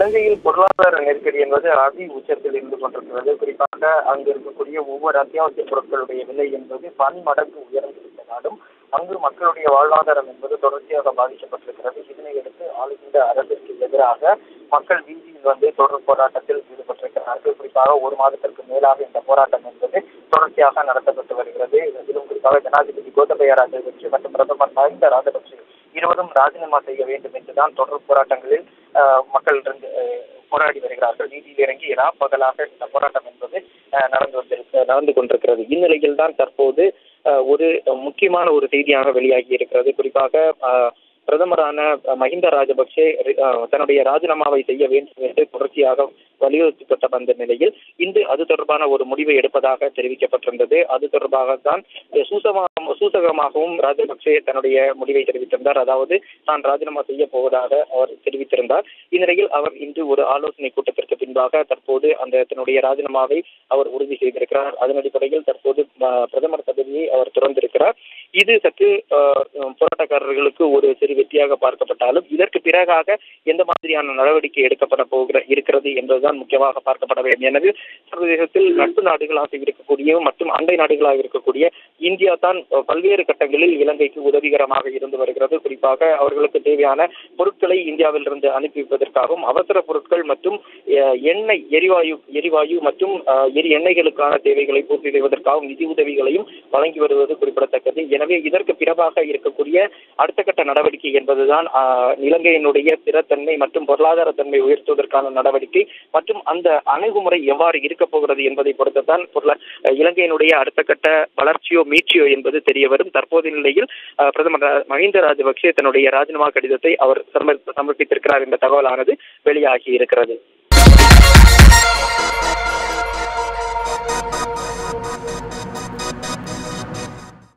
இலங்கையில் பொருளாதார நெருக்கடி என்பது அதி உச்சத்தில் இருந்து கொண்டிருக்கிறது குறிப்பாக அங்கு இருக்கக்கூடிய ஒவ்வொரு அத்தியாவசிய பொருட்களுடைய விலை என்பது பன்மடங்கு உயர்ந்திருப்பதாலும் அங்கு மக்களுடைய வாழ்வாதாரம் என்பது தொடர்ச்சியாக பாதிக்கப்பட்டிருக்கிறது இதனையடுத்து ஆளுகின்ற அரசிற்கு எதிராக மக்கள் வீதியில் வந்து தொடர் போராட்டத்தில் ஈடுபட்டிருக்கிறார்கள் குறிப்பாக ஒரு மாதத்திற்கு மேலாக இந்த போராட்டம் என்பது தொடர்ச்சியாக நடத்தப்பட்டு வருகிறது இதிலும் குறிப்பாக ஜனாதிபதி கோத்தபய ராஜபக்ஷ மற்றும் பிரதமர் மஹிந்த ராஜபக்ஷ இருவரும் ராஜினாமா செய்ய வேண்டும் என்றுதான் தொடர் போராட்டங்களில் ஆஹ், மக்கள் இருந்து, ஆஹ், போராடி வருகிறார்கள் வீதியில் இறங்கி இரா பகலாக இந்த போராட்டம் என்பது ஆஹ், நடந்து வந்திருக்க நடந்து கொண்டிருக்கிறது இந்நிலையில் தான் தற்போது ஆஹ், ஒரு முக்கியமான ஒரு செய்தியாக வெளியாகி இருக்கிறது குறிப்பாக ஆஹ், பிரதமரான மஹிந்த ராஜபக்சே ஆஹ், தன்னுடைய ராஜினாமாவை செய்ய வேண்டும் என்று தொடர்ச்சியாக வலியுறுத்தப்பட்ட வந்த நிலையில் இன்று அது தொடர்பான ஒரு முடிவை எடுப்பதாக தெரிவிக்கப்பட்டிருந்தது அது தொடர்பாகத்தான் சூசமா சூசகமாகவும் ராஜபக்சே தன்னுடைய முடிவை தெரிவித்திருந்தார் அதாவது தான் ராஜினாமா செய்ய போவதாக அவர் தெரிவித்திருந்தார் இந்நிலையில் அவர் இன்று ஒரு ஆலோசனை கூட்டத்திற்கு பின்பாக தற்போது அந்த தன்னுடைய ராஜினாமாவை அவர் உறுதி செய்திருக்கிறார் அதன் அடிப்படையில் தற்போது ஆஹ், பிரதமர் பதவியை அவர் துறந்திருக்கிறார் இது சற்று ஆஹ், போராட்டக்காரர்களுக்கு ஒரு சிறு வெற்றியாக பார்க்கப்பட்டாலும் இதற்கு பிறகாக எந்த மாதிரியான நடவடிக்கை எடுக்கப்பட போகிற இருக்கிறது என்பதுதான் முக்கியமாக பார்க்கப்பட வேண்டும் எனவே சர்வதேசத்தில் நட்பு நாடுகளாக இருக்கக்கூடிய மற்றும் அண்டை நாடுகளாக இருக்கக்கூடிய இந்தியா தான் அஹ், பல்வேறு கட்டங்களில் இலங்கைக்கு உதவிகரமாக இருந்து வருகிறது குறிப்பாக அவர்களுக்கு தேவையான பொருட்களை இந்தியாவிலிருந்து அனுப்பி வைப்பதற்காகவும் அவசர பொருட்கள் மற்றும் அஹ், எண்ணெய் எரிவாயு எரிவாயு மற்றும் அஹ், எரி எண்ணெய்களுக்கான தேவைகளை பூர்த்தி செய்வதற்காகவும் நிதி உதவிகளையும் வழங்கி வருவது குறிப்பிடத்தக்கது எனவே இதற்கு பிறகாக இருக்கக்கூடிய அடுத்த கட்ட நடவடிக்கை என்பதுதான் ஆஹ், இலங்கையினுடைய ஸ்திரத்தன்மை மற்றும் பொருளாதார தன்மை உயர்த்துவதற்கான நடவடிக்கை மற்றும் அந்த அணுகுமுறை எவ்வாறு இருக்க போகிறது என்பதை பொறுத்துதான் பொருளா அஹ், இலங்கையினுடைய அடுத்த கட்ட வளர்ச்சியோ மீட்சியோ என்பது தெரிய வரும் தற்போதைய நிலையில் அஹ், பிரதமர் ர- மஹிந்த ராஜபக்சே தன்னுடைய ராஜினாமா கடிதத்தை அவர் சமர்- சமர்ப்பித்திருக்கிறார் என்ற தகவலானது வெளியாகி இருக்கிறது